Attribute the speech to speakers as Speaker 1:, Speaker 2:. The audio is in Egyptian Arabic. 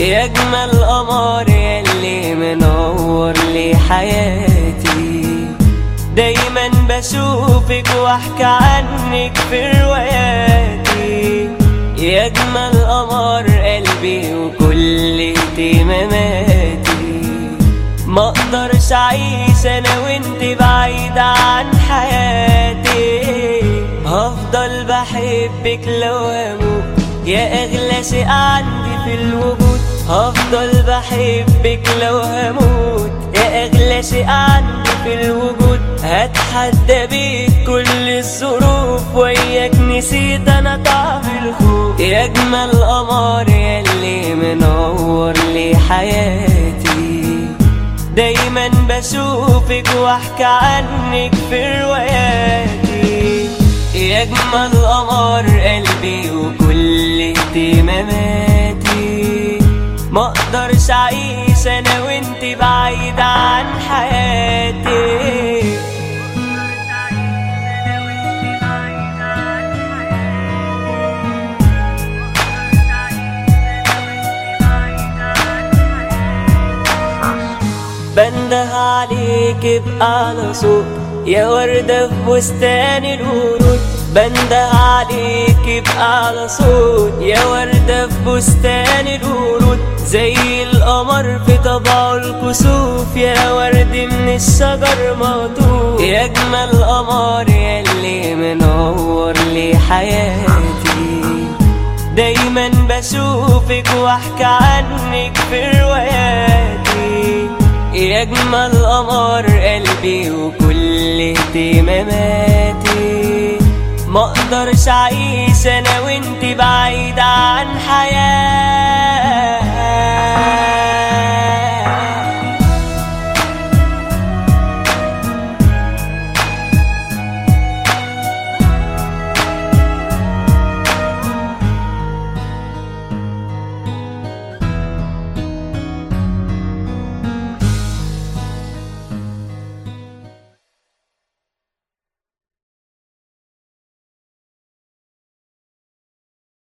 Speaker 1: يا اجمل قمر يلي منور لي حياتي دايما بشوفك واحكي عنك في رواياتي يا اجمل قمر قلبي وكل اهتماماتي ما اقدرش اعيش انا وانت بعيد عن حياتي هفضل بحبك لو هموت يا اغلى شيء عندي في الوجود هفضل بحبك لو هموت يا اغلى شيء عندي في الوجود هتحدى بيك كل الظروف وياك نسيت انا طعم الخوف يا اجمل قمر يلي منور لي حياتي دايما بشوفك واحكي عنك في رواياتي يا اجمل قمر قلبي وكل اهتماماتي ما اقدرش اعيش انا وانت بعيد عن حياتي بنده عليك بأعلى صوت يا وردة في بستان الورود بنده عليك بأعلى صوت يا وردة في بستان الورود زي القمر في طبعه الكسوف يا ورد من الشجر مقطوف يا أجمل قمر يلي منور لي حياتي دايما بشوفك واحكي عنك في رواياتي يا اجمل قمر قلبي وكل اهتماماتي ما اقدرش اعيش انا وانت